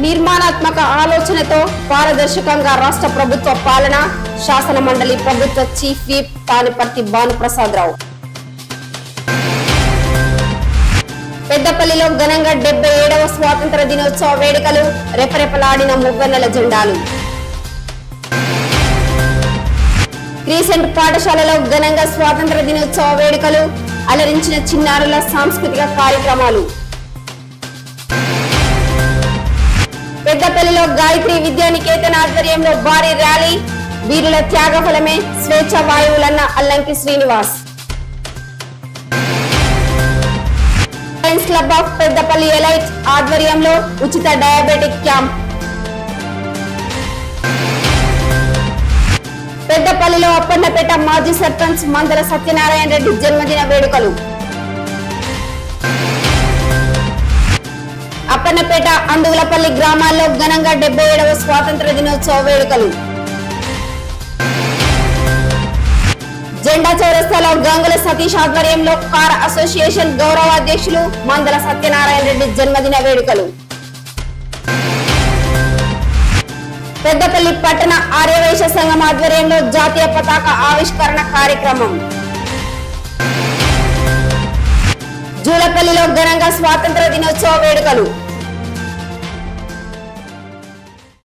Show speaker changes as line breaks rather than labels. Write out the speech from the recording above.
నిర్మాణాత్మక ఆలోచనతో పారదర్శకంగా రాష్ట్ర ప్రభుత్వ పాలన శాసన మండలి ప్రభుత్వ చీఫ్ విప్ తానిపర్తి భానుప్రసాదరావు పెద్దపల్లిలో ఘనంగా డెబ్బై ఏడవ స్వాతంత్ర దినోత్సవ వేడుకలు రెపరెపలాడిన మువ్వెన్నెల జెండాలు క్రీసెంట్ పాఠశాలలో ఘనంగా స్వాతంత్ర దినోత్సవ వేడుకలు అలరించిన చిన్నారుల సాంస్కృతిక కార్యక్రమాలు పెద్దపల్లిలో గాయత్రి విద్యానికేతన ఆధ్వర్యంలో భారీ ర్యాలీ వీరుల త్యాగఫలమే స్వేచ్ఛ వాయువులన్న Allanki Srinivas lions club of Peddapalli elite ఆధ్వర్యంలో ఉచిత డయాబెటిక్ క్యాంప్ పెద్దపల్లిలో అప్పన్నపేట మాజీ సర్పంచ్ మందల సత్యనారాయణ రెడ్డి జన్మదిన వేడుకలు అప్పన్నపేట అందుగులపల్లి గ్రామాల్లో ఘనంగా డెబ్బై ఏడవ స్వాతంత్ర దినోత్సవ వేడుకలు జెండా చౌరస్తాలో గంగుల సతీష్ ఆధ్వర్యంలో కార్ అసోసియేషన్ గౌరవ అధ్యక్షులు మందల సత్యనారాయణ రెడ్డి జన్మదిన వేడుకలు పెద్దపల్లి పట్టణ ఆర్యవైశ్య సంఘం ఆధ్వర్యంలో జాతీయ పతాక ఆవిష్కరణ కార్యక్రమం జూలపల్లిలో ఘనంగా స్వాతంత్ర దినోత్సవ వేడుకలు